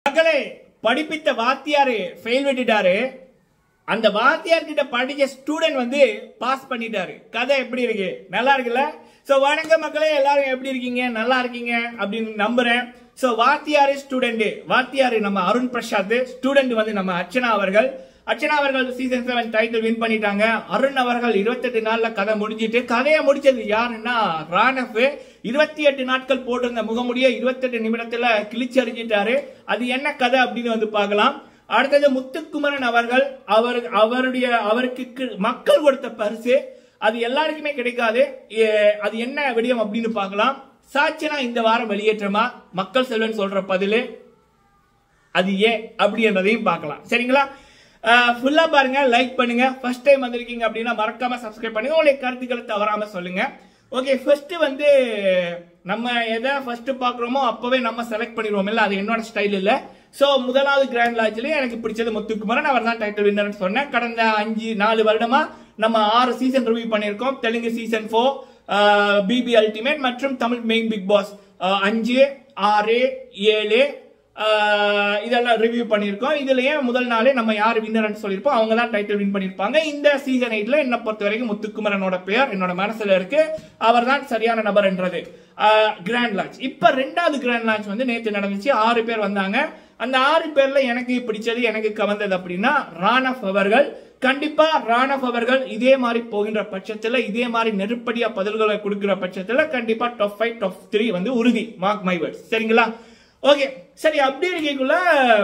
மக்களே படிப்பித்த வாத்தியாரு ஃபெயில் விட்டுட்டாரு அந்த வாத்தியார் கிட்ட படிச்ச ஸ்டூடெண்ட் வந்து பாஸ் பண்ணிட்டாரு கதை எப்படி இருக்கு நல்லா இருக்குல்ல சோ வணக்கம் மக்களே எல்லாரும் எப்படி இருக்கீங்க நல்லா இருக்கீங்க அப்படின்னு நம்புறேன் சோ வாத்தியாரு ஸ்டூடெண்ட் வாத்தியாரு நம்ம அருண் பிரசாத் ஸ்டூடெண்ட் வந்து நம்ம அர்ச்சனா அவர்கள் அர்ச்சனா அவர்கள் சீசன் செவன் டைட்டில் வின் பண்ணிட்டாங்க அருண் அவர்கள் 28 நாள்ல கதை முடிஞ்சிட்டு கதையை முடிச்சது யாருன்னா ராணஃப் இருபத்தி எட்டு நாட்கள் போட்டிருந்த முகமுடிய 28 நிமிடத்துல கிழிச்சு அடிஞ்சிட்டாரு அது என்ன கதை அப்படின்னு வந்து பார்க்கலாம் அடுத்தது முத்துக்குமரன் அவர்கள் அவர் அவருடைய அவருக்கு கி- மக்கள் கொடுத்த பரிசு அது எல்லாருக்குமே கிடைக்காது ஏ- அது என்ன விடயம் அப்படின்னு பார்க்கலாம் சாட்சினா இந்த வாரம் வெளியேற்றமா மக்கள் செல்வன் சொல்ற பதிலு அது ஏன் அப்படின்றதையும் பார்க்கலாம் சரிங்களா ஃபுல்லா பாருங்க லைக் பண்ணுங்க ஃபர்ஸ்ட் டைம் வந்திருக்கீங்க அப்படின்னா மறக்காம சப்ஸ்கிரைப் பண்ணுங்க உங்களுடைய கருத்துக்களை தவறாம சொல்லுங்க ஓகே ஃபர்ஸ்ட் வந்து நம்ம எதை ஃபர்ஸ்ட் பாக்குறோமோ அப்பவே நம்ம செலக்ட் பண்ணிடுவோம் இல்ல அது என்னோட ஸ்டைல் இல்ல சோ முதலாவது கிராண்ட் லாட்ஜ்லயே எனக்கு பிடிச்சது முத்துக்குமரன் அவர் தான் டைட்டில் வின்னர்னு சொன்னேன் கடந்த அஞ்சு நாலு வருடமா நம்ம ஆறு சீசன் ரிவ்யூ பண்ணியிருக்கோம் Telugu season four BB ultimate மற்றும் தமிழ் மெயின் பிக் பாஸ் அஞ்சு ஆறு ஏழு ஆஹ் இதெல்லாம் ரிவ்யூ பண்ணியிருக்கோம் இதுலயே முதல் நாளே நம்ம யார் வின்னர்னு சொல்லியிருப்போம் அவங்க தான் டைட்டில் வின் பண்ணியிருப்பாங்க இந்த சீசன் எயிட்ல என்ன பொறுத்த வரைக்கும் முத்துக்குமரனோட பெயர் என்னோட மனசுல இருக்கு அவர் தான் சரியான நபர் என்றது கிராண்ட் லான்ச் இப்ப ரெண்டாவது கிராண்ட் லான்ச் வந்து நேத்து நடந்துச்சு ஆறு பேர் வந்தாங்க அந்த ஆறு பேர்ல எனக்கு பிடிச்சது எனக்கு கவர்ந்தது அப்படின்னா ராணப் அவர்கள் கண்டிப்பா ராணப் அவர்கள் இதே மாதிரி போகின்ற பட்சத்துல இதே மாதிரி நெருப்படியா பதில்களை கொடுக்கிற பட்சத்துல கண்டிப்பா டாப் ஃபைவ் டாப் த்ரீ வந்து உறுதி மார்க் மை வேர்ட்ஸ் சரிங்களா ஓகே சரி அப்படி இருக்கக்குள்ள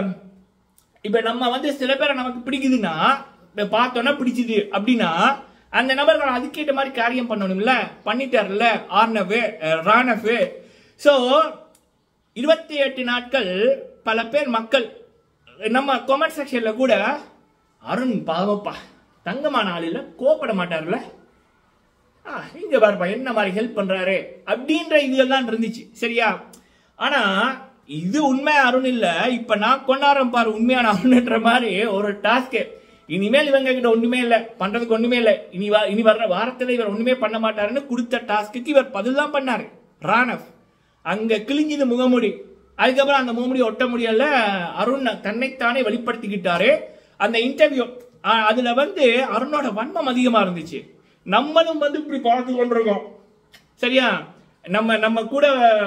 இப்ப நம்ம வந்து சில பேரை நமக்கு பிடிக்குதுன்னா இப்ப பார்த்தோன்னா பிடிச்சது அப்படின்னா அந்த நபர்கள் அதுக்கேற்ற மாதிரி காரியம் பண்ணணும்ல பண்ணிட்டார்ல ஆர்னவு ராணவு ஸோ இருபத்தி எட்டு நாட்கள் பல பேர் மக்கள் நம்ம கமெண்ட் செக்ஷன்ல கூட அருண் பாவப்பா தங்கமான ஆளில் கோப்பட மாட்டார்ல ஆ, இங்க பாருப்பா என்ன மாதிரி ஹெல்ப் பண்றாரு அப்படின்ற இதெல்லாம் இருந்துச்சு சரியா ஆனா இது உண்மை அருண் இல்ல இப்ப நான் கொண்டாடுறேன் பாரு உண்மையான அருண்ன்ற மாதிரி ஒரு டாஸ்க் இனிமேல் இவங்க கிட்ட ஒண்ணுமே இல்ல பண்றதுக்கு ஒண்ணுமே இல்ல இனி வா- இனி வர்ற வாரத்துல இவர் ஒண்ணுமே பண்ண மாட்டாருன்னு கொடுத்த டாஸ்க்கு இவர் பதில் தான் பண்ணாரு ராணவ் அங்க கிழிஞ்சது முகமுடி அதுக்கப்புறம் அந்த முகமுடி ஒட்ட முடியல அருண் தன்னைத்தானே வெளிப்படுத்திக்கிட்டாரு அந்த இன்டர்வியூ அதுல வந்து அருணோட வன்மம் அதிகமா இருந்துச்சு நம்மளும் வந்து இப்படி பார்த்து கொண்டிருக்கோம் சரியா நம்ம நம்ம கூட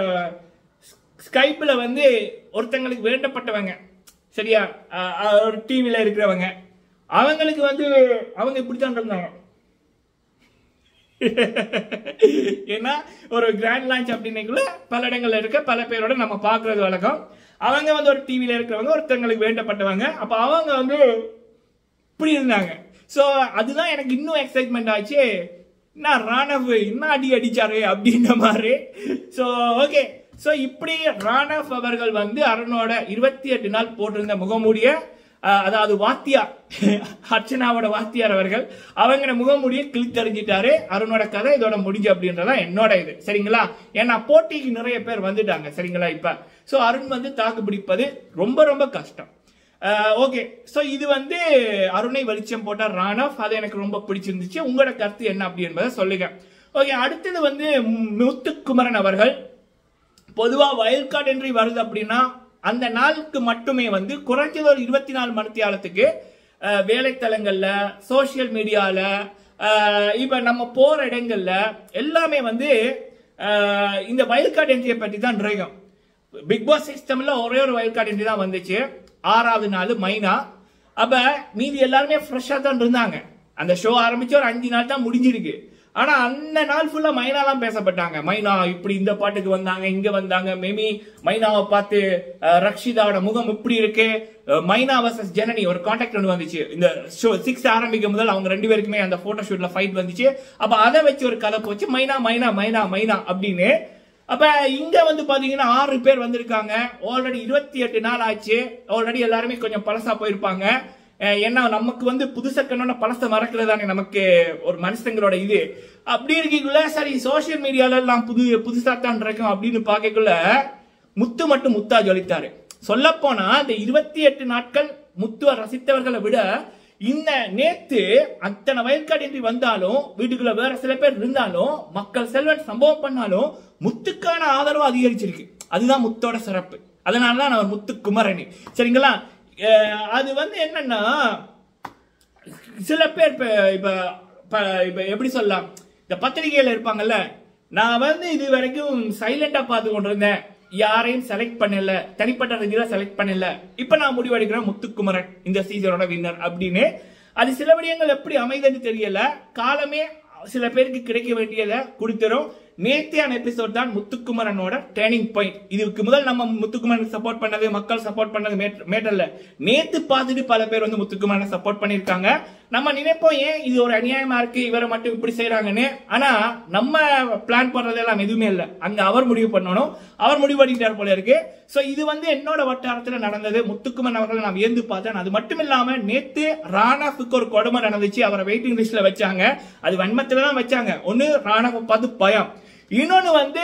ஸ்கைப்ல வந்து ஒருத்தங்களுக்கு வேண்டப்பட்டவங்க சரியா அஹ், அஹ், ஒரு டிவில இருக்கிறவங்க அவங்களுக்கு வந்து அவங்க இப்படித்தான் இருந்தாங்க ஏன்னா ஒரு கிராண்ட் லான்ச் அப்படின்னைக்குள்ள பல இடங்கள்ல இருக்க பல பேரோட நம்ம பார்க்கிறது வழக்கம் அவங்க வந்து ஒரு டிவில இருக்கிறவங்க ஒருத்தங்களுக்கு வேண்டப்பட்டவங்க அப்ப அவங்க வந்து இப்படி இருந்தாங்க சோ அதுதான் எனக்கு இன்னும் எக்ஸைட்மெண்ட் ஆச்சு நான் ராணவ் என்ன அடி அடிச்சாரு அப்படின்ற மாதிரி சோ ஓகே சோ இப்படி ராணவ் அவர்கள் வந்து அருணோட இருபத்தி எட்டு நாள் போட்டிருந்த முகமூடிய அஹ், அதாவது வாத்தியார் அர்ச்சனாவோட வாத்தியார் அவர்கள் அவங்க முகமூடிய கிழித்தறிஞ்சிட்டாரு அருணோட கதை இதோட முடிஞ்சு அப்படின்றதா என்னோட இது சரிங்களா ஏன்னா போட்டிக்கு நிறைய பேர் வந்துட்டாங்க சரிங்களா இப்ப சோ அருண் வந்து தாக்கு பிடிப்பது ரொம்ப ரொம்ப கஷ்டம் ஓகே சோ இது வந்து அருணை வெளிச்சம் போட்ட ராணவ் அது எனக்கு ரொம்ப பிடிச்சிருந்துச்சு உங்களோட கருத்து என்ன அப்படி என்பதை சொல்லுங்க ஓகே அடுத்தது வந்து மு- முத்துக்குமரன் அவர்கள் பொதுவா வயல் கார்டு என்ட்ரி வருது அப்படின்னா அந்த நாளுக்கு மட்டுமே வந்து குறைஞ்சது ஒரு இருபத்தி நாலு மணித்தியாலத்துக்கு அஹ், வேலைத்தலங்கள்ல சோஷியல் மீடியால அஹ், இப்ப நம்ம போற இடங்கள்ல எல்லாமே வந்து அஹ், இந்த வயல் கார்டு என்ட்ரியை பற்றி தான் இருக்கும் பிக் பாஸ் சிஸ்டம்ல ஒரே ஒரு வயல் கார்டு என்ட்ரி தான் வந்துச்சு ஆறாவது நாள் மைனா அப்ப மீதி எல்லாருமே ஃப்ரெஷ்ஷா தான் இருந்தாங்க அந்த ஷோ ஆரம்பிச்சு ஒரு அஞ்சு நாள் தான் முடிஞ்சிருக்கு ஆனா அந்த நாள் ஃபுல்லா மைனா தான் பேசப்பட்டாங்க மைனா இப்படி இந்த பாட்டுக்கு வந்தாங்க இங்க வந்தாங்க மேமி மைனாவை பார்த்து அஹ், ரக்ஷிதாவோட முகம் இப்படி இருக்கு அஹ், மைனா வர்சஸ் ஜனனி ஒரு கான்டாக்ட் ஒன்று வந்துச்சு இந்த ஷோ சிக்ஸ் ஆரம்பிக்கும் முதல் அவங்க ரெண்டு பேருக்குமே அந்த போட்டோ ஷூட்ல ஃபைட் வந்துச்சு அப்ப அதை வச்சு ஒரு கதை போச்சு மைனா மைனா மைனா மைனா அப்படின்னு அப்ப இங்க வந்து பாத்தீங்கன்னா ஆறு பேர் வந்திருக்காங்க ஆல்ரெடி இருபத்தி எட்டு நாள் ஆச்சு ஆல்ரெடி எல்லாருமே கொஞ்சம் பழசா போயிருப்பாங்க அஹ் ஏன்னா நமக்கு வந்து புதுசா கண்ணோட பழச மறக்கிறதானே நமக்கு ஒரு மனுஷங்களோட இது அப்படி இருக்கக்குள்ள சரி சோசியல் மீடியால எல்லாம் புது புதுசா தான் இருக்கும் அப்படின்னு பார்க்கக்குள்ள முத்து மட்டும் முத்தா ஜொலித்தாரு சொல்ல போனா இந்த இருபத்தி எட்டு நாட்கள் முத்துவ ரசித்தவர்களை விட இந்த நேத்து அத்தனை வயல்காடின்றி வந்தாலும் வீட்டுக்குள்ள வேற சில பேர் இருந்தாலும் மக்கள் செல்வன் சம்பவம் பண்ணாலும் முத்துக்கான ஆதரவு அதிகரிச்சிருக்கு அதுதான் முத்தோட சிறப்பு அதனால தான் நான் முத்துக்குமரன் சரிங்களா அஹ் அது வந்து என்னன்னா சில பேர் இப்ப இப்ப ப- இப்ப எப்படி சொல்லலாம் இந்த பத்திரிகையில இருப்பாங்கல்ல நான் வந்து இது வரைக்கும் சைலண்டா பார்த்து கொண்டிருந்தேன் யாரையும் செலக்ட் பண்ணல தனிப்பட்ட ரீதியில செலக்ட் பண்ணல இப்ப நான் முடிவெடுக்கிறேன் முத்துக்குமரன் இந்த சீசனோட வின்னர் அப்படின்னு அது சில விடயங்கள் எப்படி அமைதுன்னு தெரியல காலமே சில பேருக்கு கிடைக்க வேண்டியதை கொடுத்துரும் நேத்தியான எபிசோட் தான் முத்துக்குமரனோட டேர்னிங் பாயிண்ட் இதுக்கு முதல் நம்ம முத்துக்குமரனுக்கு சப்போர்ட் பண்ணது மக்கள் சப்போர்ட் பண்ணது மேட்டர்ல நேத்து பார்த்துட்டு பல பேர் வந்து முத்துக்குமரனை சப்போர்ட் பண்ணிருக்காங்க நம்ம நினைப்போம் ஏன் இது ஒரு அநியாயமா இருக்கு இவரை மட்டும் இப்படி செய்றாங்கன்னு ஆனா நம்ம பிளான் பண்றதெல்லாம் எதுவுமே இல்ல அங்க அவர் முடிவு பண்ணணும் அவர் முடிவு பண்ணிட்டார் போல இருக்கு சோ இது வந்து என்னோட வட்டாரத்துல நடந்தது முத்துக்குமரன் அவர்களை நான் வியந்து பார்த்தேன் அது மட்டும் இல்லாம நேத்து ராணாவுக்கு ஒரு கொடுமை நடந்துச்சு அவரை வெயிட்டிங் லிஸ்ட்ல வச்சாங்க அது வன்மத்துல தான் வச்சாங்க ஒண்ணு ராணாவை பார்த்து பயம் இன்னொன்னு வந்து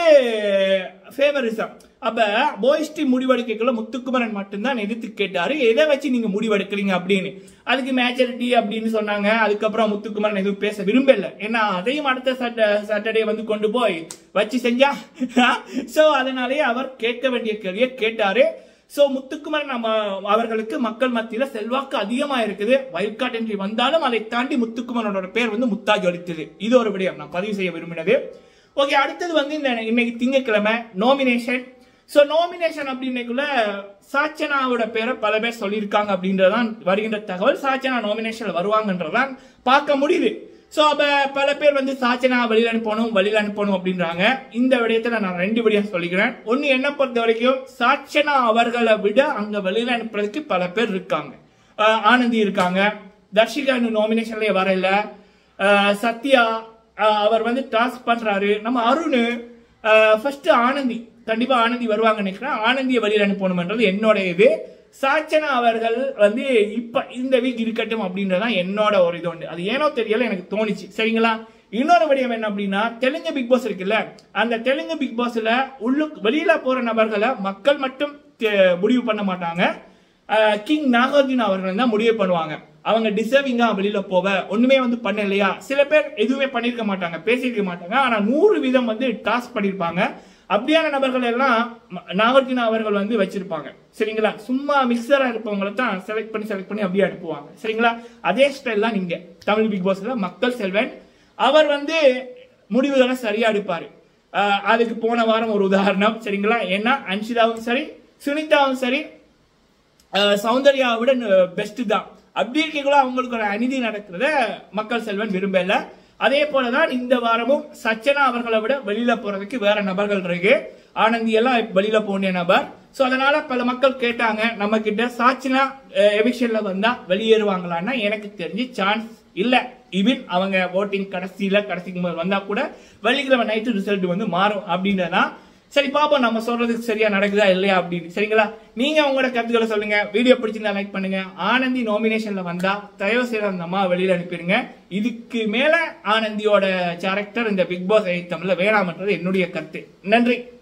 ஃபேவரிசம் அப்ப போய்ஸ்டி முடிவெடுக்கக்குள்ள முத்துக்குமரன் மட்டும்தான் எதிர்த்து கேட்டாரு எதை வச்சு நீங்க முடிவெடுக்கிறீங்க அப்படின்னு அதுக்கு மேஜாரிட்டி அப்படின்னு சொன்னாங்க அதுக்கப்புறம் முத்துக்குமரன் எதுவும் பேச விரும்பல ஏன்னா அதையும் அடுத்த சாட்டர்டே வந்து கொண்டு போய் வச்சு செஞ்சா சோ அதனாலேயே அவர் கேட்க வேண்டிய கேள்வியை கேட்டாரு சோ முத்துக்குமரன் நம்ம அவர்களுக்கு மக்கள் மத்தியில செல்வாக்கு அதிகமா இருக்குது வைல்ட் கார்டு என்ட்ரி வந்தாலும் அதை தாண்டி முத்துக்குமரனோட பேர் வந்து முத்தாஜ் அளித்தது இது ஒரு விடயம் நான் பதிவு செய்ய விரும்பினது ஓகே அடுத்தது வந்து இந்த இன்னைக்கு திங்கட்கிழமை நாமினேஷன் சோ நாமினேஷன் அப்படின்னைக்குள்ள சாச்சனாவோட பேரை பல பேர் சொல்லியிருக்காங்க அப்படின்றதான் வருகின்ற தகவல் சாச்சனா நாமினேஷன் வருவாங்கன்றதான் பார்க்க முடியுது சோ அப்ப பல பேர் வந்து சாச்சனா வெளியில அனுப்பணும் வெளியில அனுப்பணும் அப்படின்றாங்க இந்த விடயத்துல நான் ரெண்டு விடயம் சொல்லிக்கிறேன் ஒன்னு என்ன பொறுத்த வரைக்கும் சாச்சனா அவர்களை விட அங்க வெளியில அனுப்புறதுக்கு பல பேர் இருக்காங்க அஹ் ஆனந்தி இருக்காங்க தர்ஷிகா இன்னும் நாமினேஷன்லயே வரல அஹ் சத்யா அஹ் அவர் வந்து டாஸ்க் பண்றாரு நம்ம அருண் ஃபர்ஸ்ட் ஆனந்தி கண்டிப்பா ஆனந்தி வருவாங்க நினைக்கிறேன் ஆனந்தியை வெளியில அனுப்பணும்ன்றது என்னோட இது சாச்சனா அவர்கள் வந்து இப்ப இந்த வீக் இருக்கட்டும் அப்படின்றதான் என்னோட ஒரு இது உண்டு அது ஏனோ தெரியல எனக்கு தோணுச்சு சரிங்களா இன்னொரு விடயம் என்ன அப்படின்னா தெலுங்கு பிக் பாஸ் இருக்குல்ல அந்த தெலுங்கு பிக் பாஸ்ல உள்ளு வெளியில போற நபர்களை மக்கள் மட்டும் தே- முடிவு பண்ண மாட்டாங்க அஹ் கிங் நாகார்ஜுன அவர்கள் தான் முடிவு பண்ணுவாங்க அவங்க டிசர்விங்கா வெளியில போவ ஒண்ணுமே வந்து பண்ணலையா சில பேர் எதுவுமே பண்ணிருக்க மாட்டாங்க பேசியிருக்க மாட்டாங்க ஆனா நூறு வீதம் வந்து டாஸ்க் பண்ணிருப்பாங்க அப்படியான நபர்கள் எல்லாம் ம- நாகார்ஜுன அவர்கள் வந்து வச்சிருப்பாங்க சரிங்களா சும்மா மிக்சரா இருப்பவங்களை தான் செலக்ட் பண்ணி செலக்ட் பண்ணி அப்படியே அனுப்புவாங்க சரிங்களா அதே ஸ்டைல் தான் நீங்க தமிழ் பிக் பாஸ்ல மக்கள் செல்வன் அவர் வந்து முடிவுகளை சரியா எடுப்பாரு அஹ் அதுக்கு போன வாரம் ஒரு உதாரணம் சரிங்களா ஏன்னா அன்ஷிதாவும் சரி சுனிதாவும் சரி அஹ் சௌந்தர்யாவை விட பெஸ்ட் தான் அப்படி இருக்கக்குள்ள அவங்களுக்கு ஒரு அநீதி நடக்கிறத மக்கள் செல்வன் விரும்பல அதே போலதான் இந்த வாரமும் சச்சனா அவர்களை விட வெளியில போறதுக்கு வேற நபர்கள் இருக்கு ஆனந்தி எல்லாம் வெளியில போன நபர் சோ அதனால பல மக்கள் கேட்டாங்க நம்ம கிட்ட சாச்சினா எவிஷன்ல வந்தா வெளியேறுவாங்களான்னா எனக்கு தெரிஞ்சு சான்ஸ் இல்ல இவன் அவங்க ஓட்டிங் கடைசியில கடைசிக்கு முதல் வந்தா கூட வெள்ளிக்கிழமை நைட்டு ரிசல்ட் வந்து மாறும் அப்படின்றதான் சரி பாப்போம் நம்ம சொல்றதுக்கு சரியா நடக்குதா இல்லையா அப்படின்னு சரிங்களா நீங்க உங்களோட கருத்துக்களை சொல்லுங்க வீடியோ பிடிச்சிருந்தா லைக் பண்ணுங்க ஆனந்தி நாமினேஷன்ல வந்தா தயவு செய்து அந்த அம்மா வெளியில அனுப்பிடுங்க இதுக்கு மேல ஆனந்தியோட கேரக்டர் இந்த பிக் பாஸ் ஐட்டம்ல வேணாம்ன்றது என்னுடைய கருத்து நன்றி